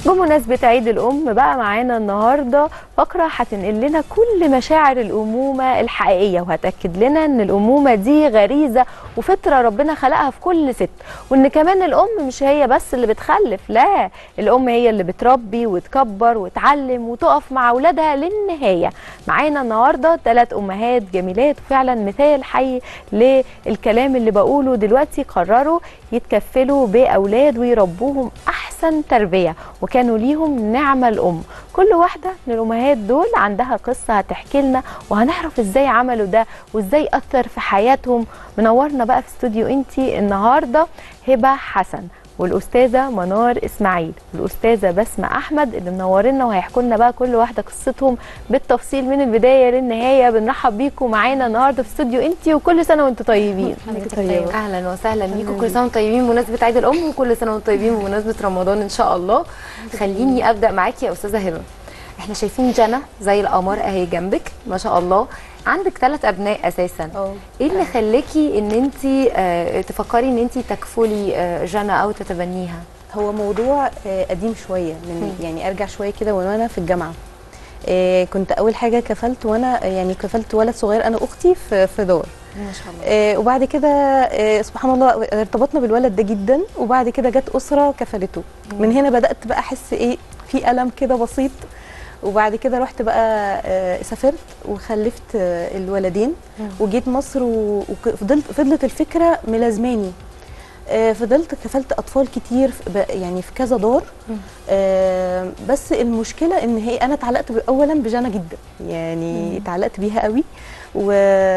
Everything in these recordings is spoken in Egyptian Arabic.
بمناسبة عيد الأم بقى معانا النهاردة فقرة هتنقل لنا كل مشاعر الأمومة الحقيقية وهتأكد لنا إن الأمومة دي غريزة وفطرة ربنا خلقها في كل ست وإن كمان الأم مش هي بس اللي بتخلف لا الأم هي اللي بتربي وتكبر وتعلم وتقف مع أولادها للنهاية معانا النهاردة ثلاث أمهات جميلات وفعلا مثال حي للكلام اللي بقوله دلوقتي قرروا يتكفلوا بأولاد ويربوهم أحسن تربية وكانوا ليهم نعمة الأم كل واحدة من الأمهات دول عندها قصة هتحكي لنا وهنعرف إزاي عملوا ده وإزاي أثر في حياتهم منورنا بقى في استوديو انتي النهاردة هبة حسن والاستاذه منار اسماعيل والاستاذه بسمه احمد اللي منورينا وهيحكوا لنا بقى كل واحده قصتهم بالتفصيل من البدايه للنهايه بنرحب بيكم معانا النهارده في استوديو انتي وكل سنه وانتم طيبين طيب. اهلا وسهلا بيكم كل سنه وانتم طيبين بمناسبه عيد الام وكل سنه وانتم طيبين بمناسبه رمضان ان شاء الله خليني ابدا معاكي يا استاذه هبه احنا شايفين جنى زي القمر اهي جنبك ما شاء الله عندك ثلاث ابناء اساسا اه ايه اللي خلاكي ان انت آه تفكري ان انت تكفلي آه جنى او تتبنيها هو موضوع آه، قديم شويه من يعني ارجع شويه كده وانا في الجامعه آه، كنت اول حاجه كفلت وانا يعني كفلت ولد صغير انا واختي في في دار ما شاء الله آه، وبعد كده آه، سبحان الله ارتبطنا بالولد ده جدا وبعد كده جت اسره كفلته من هنا بدات بقى احس ايه في الم كده بسيط وبعد كده رحت بقى آه، سافرت وخلفت آه، الولدين وجيت مصر و- وفضلت فضلت الفكره ملازماني آه، فضلت كفلت اطفال كتير في- ب- يعني في كذا دار آه، بس المشكله ان هي انا اتعلقت ب- اولا بجانا جدا يعني اتعلقت بيها قوي و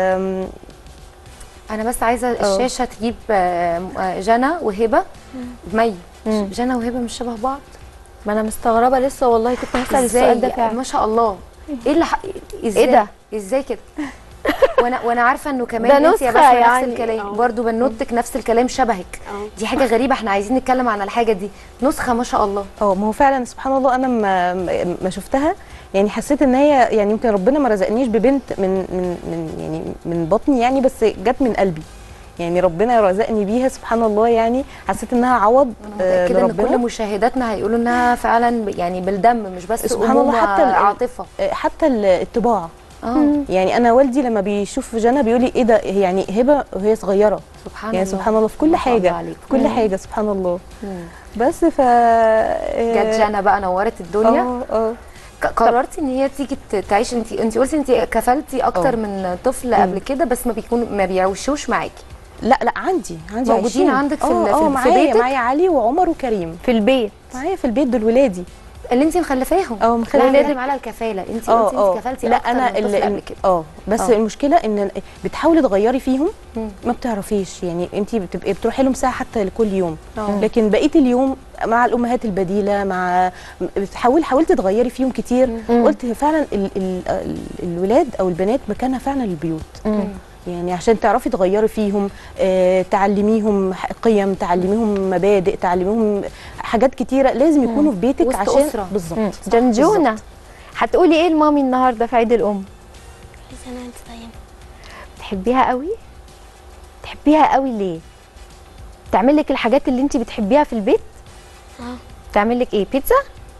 انا بس عايزه اه. الشاشه تجيب آه، آه، جنى وهبه مي مم. جنى وهبه مش شبه بعض ما انا مستغربه لسه والله كنت هسال ازاي السؤال ده فعلا ما شاء الله ايه اللي ح... ازاي إيه ده؟ ازاي كده وانا وانا عارفه انه كمان ده انت يا نسخة بسمه يعني. نفس الكلام اه. برضو بنوتك نفس الكلام شبهك دي حاجه غريبه احنا عايزين نتكلم عن الحاجه دي نسخه ما شاء الله اه ما هو فعلا سبحان الله انا ما ما شفتها يعني حسيت ان هي يعني يمكن ربنا ما رزقنيش ببنت من من من يعني من بطني يعني بس جت من قلبي يعني ربنا رزقني بيها سبحان الله يعني حسيت انها عوض آه، متاكده ان لربنا. كل مشاهداتنا هيقولوا انها فعلا ب- يعني بالدم مش بس سبحان الله أمومة حتى ال- عاطفه آه، حتى ال- الطباع اه يعني انا والدي لما بيشوف جنى بيقول لي ايه ده يعني هبه وهي صغيره سبحان يعني الله سبحان الله في كل ما شاء الله حاجه عليك. في كل مم. حاجه سبحان الله مم. بس ف آه، جت جنى بقى نورت الدنيا اه اه ك- قررتي ان هي تيجي ت- تعيش انت انت قلتي انت كفلتي اكتر اه. من طفل مم. قبل كده بس ما بيكونوا ما بيعيشوش معاكي لا لا عندي عندي موجودين عايشين. عندك في اه ال- في- اه في معايا بيتك؟ معايا علي وعمر وكريم في البيت معايا في البيت دول ولادي اللي انت مخلفاهم اه مخلفة. لا لازم على الكفاله انت اه قلتي اه انت كفلتي لا اكتر انا من طفل اللي قبل كده اه بس اه. المشكله ان بتحاولي تغيري فيهم مم. ما بتعرفيش يعني انت بتبقي بتروحي لهم ساعه حتى لكل يوم اه. لكن بقيه اليوم مع الامهات البديله مع بتحاولي حاولتي تغيري فيهم كتير مم. قلت فعلا ال... ال... ال... الولاد او البنات مكانها فعلا البيوت مم. يعني عشان تعرفي تغيري فيهم آه، تعلميهم ح- قيم تعلميهم مبادئ تعلميهم حاجات كتيره لازم يكونوا في بيتك وسط عشان أسرة. بالظبط مم. صح، جنجونه بالظبط. هتقولي ايه لمامي النهارده في عيد الام كل سنة وانت طيبة تحبيها قوي تحبيها قوي ليه تعمل لك الحاجات اللي انت بتحبيها في البيت اه تعمل لك ايه بيتزا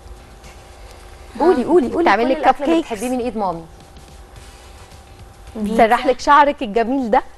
قولي قولي قولي تعمل كل لك الأكل اللي cupcakes. بتحبيه من ايد مامي تسرح لك شعرك الجميل ده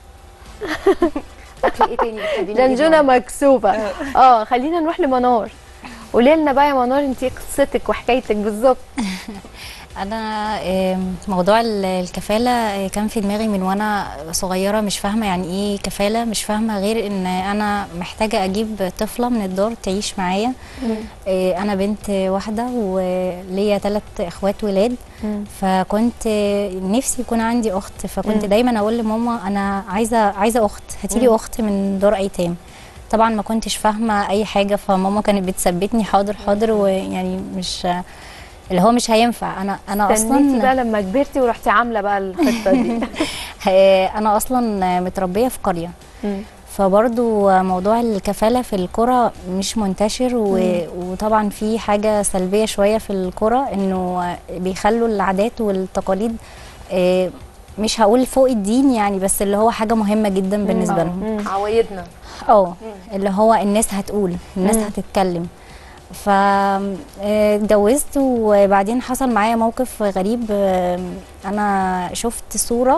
اكل ايه تاني بتحبيه من ايد جنجونه مامي؟ مكسوفه اه خلينا نروح لمنار قولي لنا بقى يا منار انت ايه قصتك وحكايتك بالظبط انا آم، موضوع ال- الكفاله آه، كان في دماغي من وانا صغيره مش فاهمه يعني ايه كفاله مش فاهمه غير ان انا محتاجه اجيب طفله من الدار تعيش معايا آه، انا بنت واحده وليا ثلاث اخوات ولاد فكنت آه، نفسي يكون عندي اخت فكنت مم. دايما اقول لماما انا عايزه عايزه اخت هاتيلي مم. اخت من دار ايتام طبعا ما كنتش فاهمه اي حاجه فماما كانت بتثبتني حاضر حاضر ويعني مش اللي هو مش هينفع انا انا استنيتي اصلا بقى لما كبرتي ورحتي عامله بقى الخطه دي آه، انا اصلا متربيه في قريه مم. فبرضو موضوع الكفاله في القرى مش منتشر و... وطبعا في حاجه سلبيه شويه في القرى انه بيخلوا العادات والتقاليد آه، مش هقول فوق الدين يعني بس اللي هو حاجه مهمه جدا بالنسبه لهم مم. عوايدنا اه اللي هو الناس هتقول الناس مم. هتتكلم ف آه، اتجوزت وبعدين حصل معايا موقف غريب آه، انا شفت صوره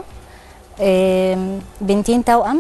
آه، بنتين توأم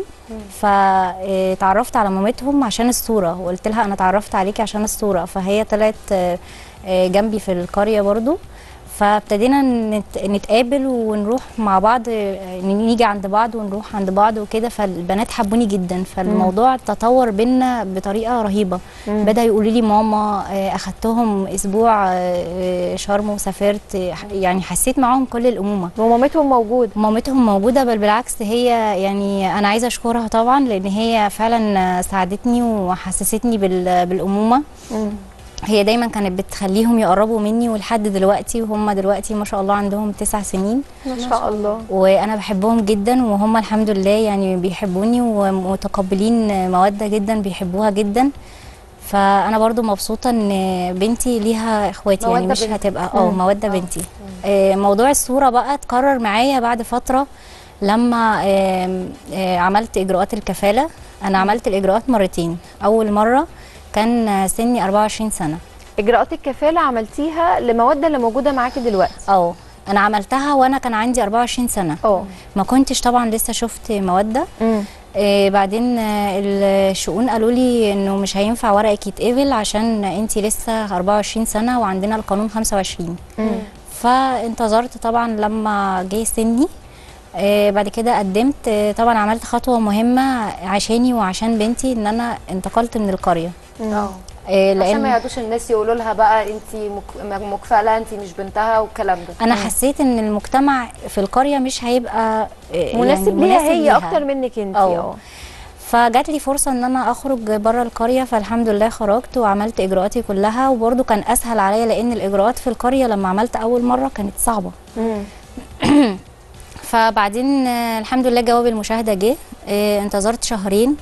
فتعرفت على مامتهم عشان الصوره وقلت لها انا اتعرفت عليكي عشان الصوره فهي طلعت آه، آه، جنبي في القريه برضو فابتدينا نت- نتقابل ونروح مع بعض آه، نيجي عند بعض ونروح عند بعض وكده فالبنات حبوني جدا فالموضوع تطور بينا بطريقه رهيبه بدا يقولوا لي ماما آه، اخدتهم اسبوع آه، شرم وسافرت آه، يعني حسيت معاهم كل الامومه ومامتهم موجود مامتهم موجوده بل بالعكس هي يعني انا عايزه اشكرها طبعا لان هي فعلا ساعدتني وحسستني بال- بالامومه هي دايما كانت بتخليهم يقربوا مني ولحد دلوقتي وهم دلوقتي ما شاء الله عندهم تسع سنين ما شاء الله وانا بحبهم جدا وهم الحمد لله يعني بيحبوني ومتقبلين موده جدا بيحبوها جدا فانا برضو مبسوطه ان بنتي ليها اخواتي يعني مودة مش بنتي. هتبقى اه موده بنتي آه، موضوع الصوره بقى اتكرر معايا بعد فتره لما آم، آه، عملت اجراءات الكفاله انا عملت الاجراءات مرتين اول مره كان سني 24 سنه اجراءات الكفاله عملتيها لموده اللي موجوده معاكي دلوقتي اه انا عملتها وانا كان عندي 24 سنه اه ما كنتش طبعا لسه شفت موده آه بعدين آه الشؤون قالوا لي انه مش هينفع ورقك يتقبل عشان انتي لسه 24 سنه وعندنا القانون 25 فانتظرت طبعا لما جه سني آه بعد كده قدمت آه طبعا عملت خطوه مهمه عشاني وعشان بنتي ان انا انتقلت من القريه اه آه عشان ما لان يقعدوش الناس يقولوا لها بقى انت مك- مكفله انت مش بنتها والكلام ده انا حسيت ان المجتمع في القريه مش هيبقى آه، مناسب يعني ليها مناسب هي ليها. اكتر منك انت أه. اه فجات لي فرصه ان انا اخرج بره القريه فالحمد لله خرجت وعملت اجراءاتي كلها وبرده كان اسهل عليا لان الاجراءات في القريه لما عملت اول مره كانت صعبه فبعدين آه، الحمد لله جواب المشاهده جه آه، انتظرت شهرين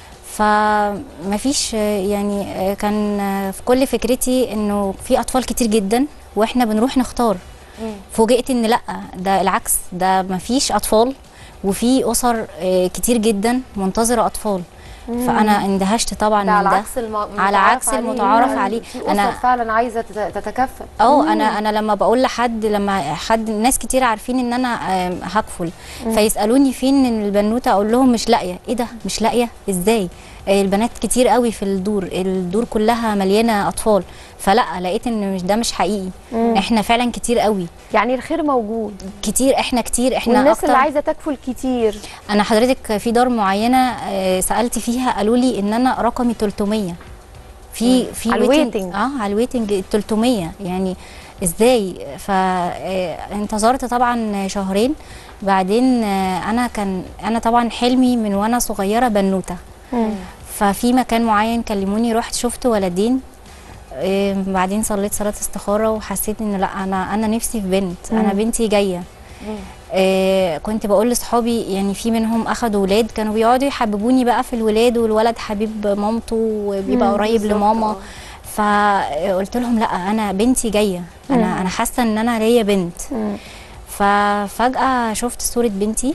فمفيش آه، يعني آه، كان آه، في كل فكرتي انه في اطفال كتير جدا واحنا بنروح نختار فوجئت ان لا ده العكس ده مفيش اطفال وفي اسر آه، كتير جدا منتظره اطفال فانا اندهشت طبعا ده من على ده عكس الم... على المتعارف عكس عليه. المتعارف يعني عليه. في أنا- اسر فعلا عايزه تت- تتكفل اه انا انا لما بقول لحد لما حد ناس كتير عارفين ان انا آم، هكفل فيسالوني فين البنوته اقول لهم مش لاقيه ايه ده مش لاقيه ازاي آه، البنات كتير قوي في الدور الدور كلها مليانه اطفال فلا لقيت ان مش ده مش حقيقي احنا فعلا كتير قوي يعني الخير موجود كتير احنا كتير احنا والناس اكتر اللي عايزه تكفل كتير انا حضرتك في دار معينه آه، سالت فيها قالوا لي ان انا رقمي 300 في في على waiting- الويتنج. اه على الويتنج 300 يعني ازاي فانتظرت طبعا شهرين بعدين آه، انا كان انا طبعا حلمي من وانا صغيره بنوته ففي مكان معين كلموني رحت شفت ولدين آه، بعدين صليت صلاه استخاره وحسيت ان لا انا انا نفسي في بنت انا بنتي جايه آه كنت بقول لاصحابي يعني في منهم اخدوا ولاد كانوا بيقعدوا يحببوني بقى في الولاد والولد حبيب مامته وبيبقى قريب بالظبط، لماما آه. فقلت لهم لا انا بنتي جايه انا انا حاسه ان انا ليا بنت ففجاه شفت صوره بنتي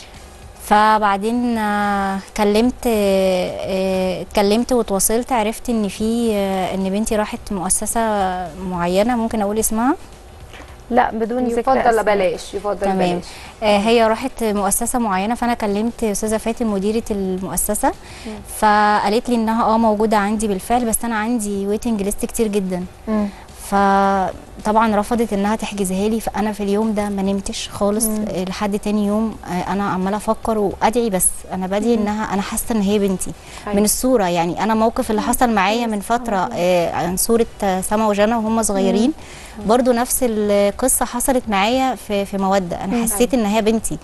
فبعدين آه، كلمت آه، آه، اتكلمت وتواصلت عرفت ان في آه، ان بنتي راحت مؤسسه معينه ممكن اقول اسمها لا بدون ذكر يفضل أسماء. بلاش يفضل تمام بلاش آه هي راحت مؤسسه معينه فانا كلمت استاذه فاتن مديره المؤسسه فقالت لي انها اه موجوده عندي بالفعل بس انا عندي ويتنج ليست كتير جدا مم. فطبعا رفضت انها تحجزها لي فانا في اليوم ده ما نمتش خالص آه، لحد تاني يوم آه، انا عماله افكر وادعي بس انا بدعي انها انا حاسه ان هي بنتي من الصوره يعني انا موقف اللي حصل معايا من فتره آه، عن صوره آه، سما وجنى وهم صغيرين برضو نفس القصه حصلت معايا في في موده انا حسيت ان هي بنتي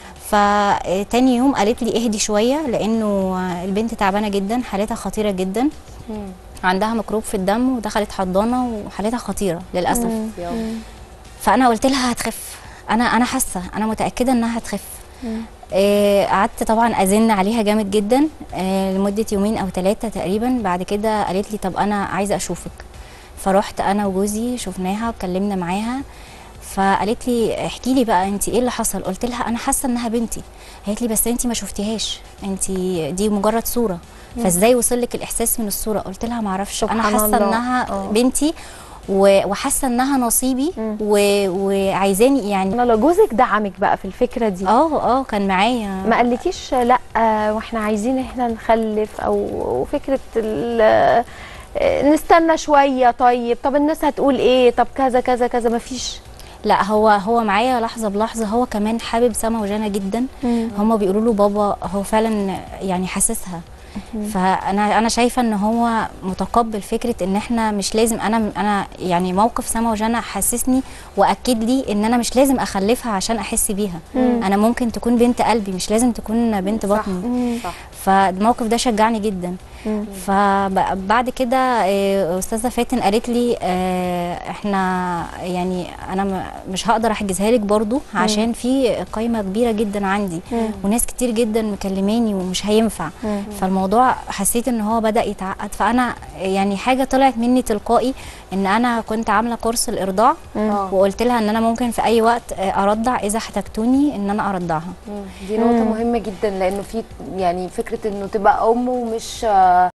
فتاني يوم قالت لي اهدي شويه لانه آه، البنت تعبانه جدا حالتها خطيره جدا عندها ميكروب في الدم ودخلت حضانه وحالتها خطيره للاسف فانا قلت لها هتخف انا انا حاسه انا متاكده انها هتخف آه، قعدت طبعا ازن عليها جامد جدا آه، لمده يومين او ثلاثه تقريبا بعد كده قالت لي طب انا عايزه اشوفك فرحت انا وجوزي شفناها واتكلمنا معاها فقالت لي احكي لي بقى انت ايه اللي حصل قلت لها انا حاسه انها بنتي قالت لي بس انت ما شفتيهاش انت دي مجرد صوره فازاي وصل لك الاحساس من الصوره قلت لها ما اعرفش انا سبحان حاسه الله. انها آه. بنتي و- وحاسه انها نصيبي و- وعايزاني يعني انا لو جوزك دعمك بقى في الفكره دي اه اه كان معايا ما قالكيش لا واحنا عايزين احنا نخلف او فكره ال- نستنى شويه طيب طب الناس هتقول ايه طب كذا كذا كذا ما فيش لا هو هو معايا لحظه بلحظه هو كمان حابب سما وجانا جدا هما بيقولوا له بابا هو فعلا يعني حاسسها فانا انا شايفه ان هو متقبل فكره ان احنا مش لازم انا انا يعني موقف سما وجانا حسسني واكد لي ان انا مش لازم اخلفها عشان احس بيها انا ممكن تكون بنت قلبي مش لازم تكون بنت صح. بطني صح فالموقف ده شجعني جدا فبعد كده آه، استاذه فاتن قالت لي آه، احنا يعني انا م- مش هقدر احجزها لك برضو عشان في قايمه كبيره جدا عندي وناس كتير جدا مكلماني ومش هينفع فالموضوع حسيت ان هو بدا يتعقد فانا يعني حاجه طلعت مني تلقائي ان انا كنت عامله كورس الارضاع آه. وقلت لها ان انا ممكن في اي وقت آه، ارضع اذا احتجتوني ان انا ارضعها مم. دي نقطة مهمة جدا لأنه في يعني فكرة إنه تبقى أم ومش آه،